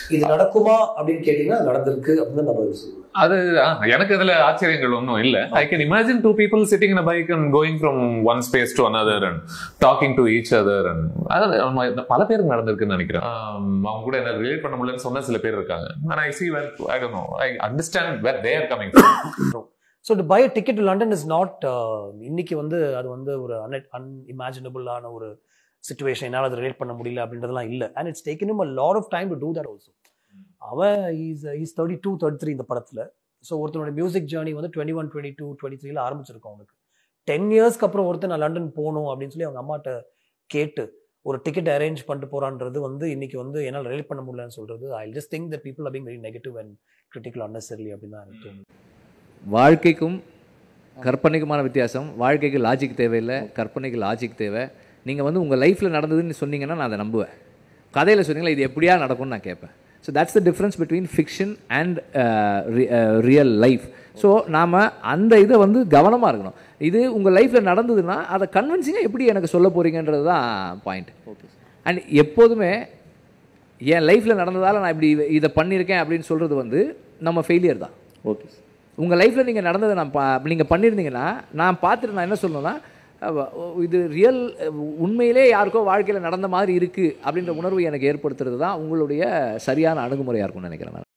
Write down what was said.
இது நடக்குமா அப்படின்னு கேட்டீங்கன்னா அது நடந்திருக்கு அப்படின்னு தான் நம்ம சொல்லுவோம் அது ஆ, எனக்கு அதுல ஆச்சரியங்கள் ஒன்றும் இல்ல I can imagine two people sitting in bike and going from one space to another and talking to each other and அது நம்ம இந்த பல பேருக்கு நடந்திருக்குன்னு நினைக்கிறேன் ஆம், அவங்க கூட என்ன ரிலேட் பண்ண முடியலன்னு சொன்ன சில பேர் இருக்காங்க and I see where I don't know I understand where they are coming so to buy ticket to London is not இன்னைக்கு வந்து அது வந்து ஒரு அன் அன்இமேஜினபிளான ஒரு சுச்சுவேஷன் என்னால் அதை ரிலேட் பண்ண முடியல அப்படின்றதெல்லாம் இல்லை and it's taken um a lot of time to do that also அவன் is is thirty two thirty three இந்த படத்தில் ஸோ ஒருத்தனோட மியூசிக் ஜேர்னி வந்து twenty one twenty two twenty த்ரீல ஆரம்பிச்சிருக்கோம் அவனுக்கு டென் இயர்ஸ்க்கு அப்புறம் ஒருத்தன் நான் லண்டன் போகணும் அப்படின்னு சொல்லி அவங்க அம்மாட்ட கேட்டு ஒரு டிக்கெட் அரேஞ்ச் பண்ணிட்டு போறான்றது வந்து இன்னைக்கு வந்து என்னால் ரிலேட் பண்ண முடியலன்னு சொல்றது I just think the people are being very negative and critical unnecessarily அப்படின்னு தான் எனக்கு தோணுது வாழ்க்கைக்கும் கற்பனைக்குமான வித்தியாசம் வாழ்க்கைக்கு லாஜிக் தேவையில்லை கற்பனைக்கு லாஜிக் தேவை நீங்கள் வந்து உங்கள் லைஃப்பில் நடந்ததுன்னு சொன்னீங்கன்னா நான் அதை நம்புவேன் கதையில் சொன்னீங்களா இது எப்படியா நடக்கும்னு நான் கேட்பேன் so that's the difference between fiction and real life so நாம் அந்த இதை வந்து கவனமாக இருக்கணும் இது உங்கள் லைஃப்பில் நடந்ததுன்னா அதை கன்வின்சிங்காக எப்படி எனக்கு சொல்ல போகிறீங்கன்றது தான் பாயிண்ட் அண்ட் எப்போதுமே என் லைஃப்பில் நடந்ததால் நான் இப்படி இதை பண்ணியிருக்கேன் அப்படின்னு சொல்கிறது வந்து நம்ம ஃபெயிலியர் தான் ஓகே சார் உங்கள் லைஃப்பில் நீங்கள் நடந்ததை நான் பா நீங்கள் பண்ணியிருந்தீங்கன்னா நான் பார்த்துட்டு நான் என்ன சொல்லணும்னா அவ- இது ரியல் உண்மையிலே யாருக்கோ வாழ்க்கையில் நடந்த மாதிரி இருக்குது அப்படின்ற உணர்வு எனக்கு ஏற்படுத்துறது தான் உங்களுடைய சரியான அணுகுமுறையாக இருக்கும்னு நினைக்கிறேன் நான்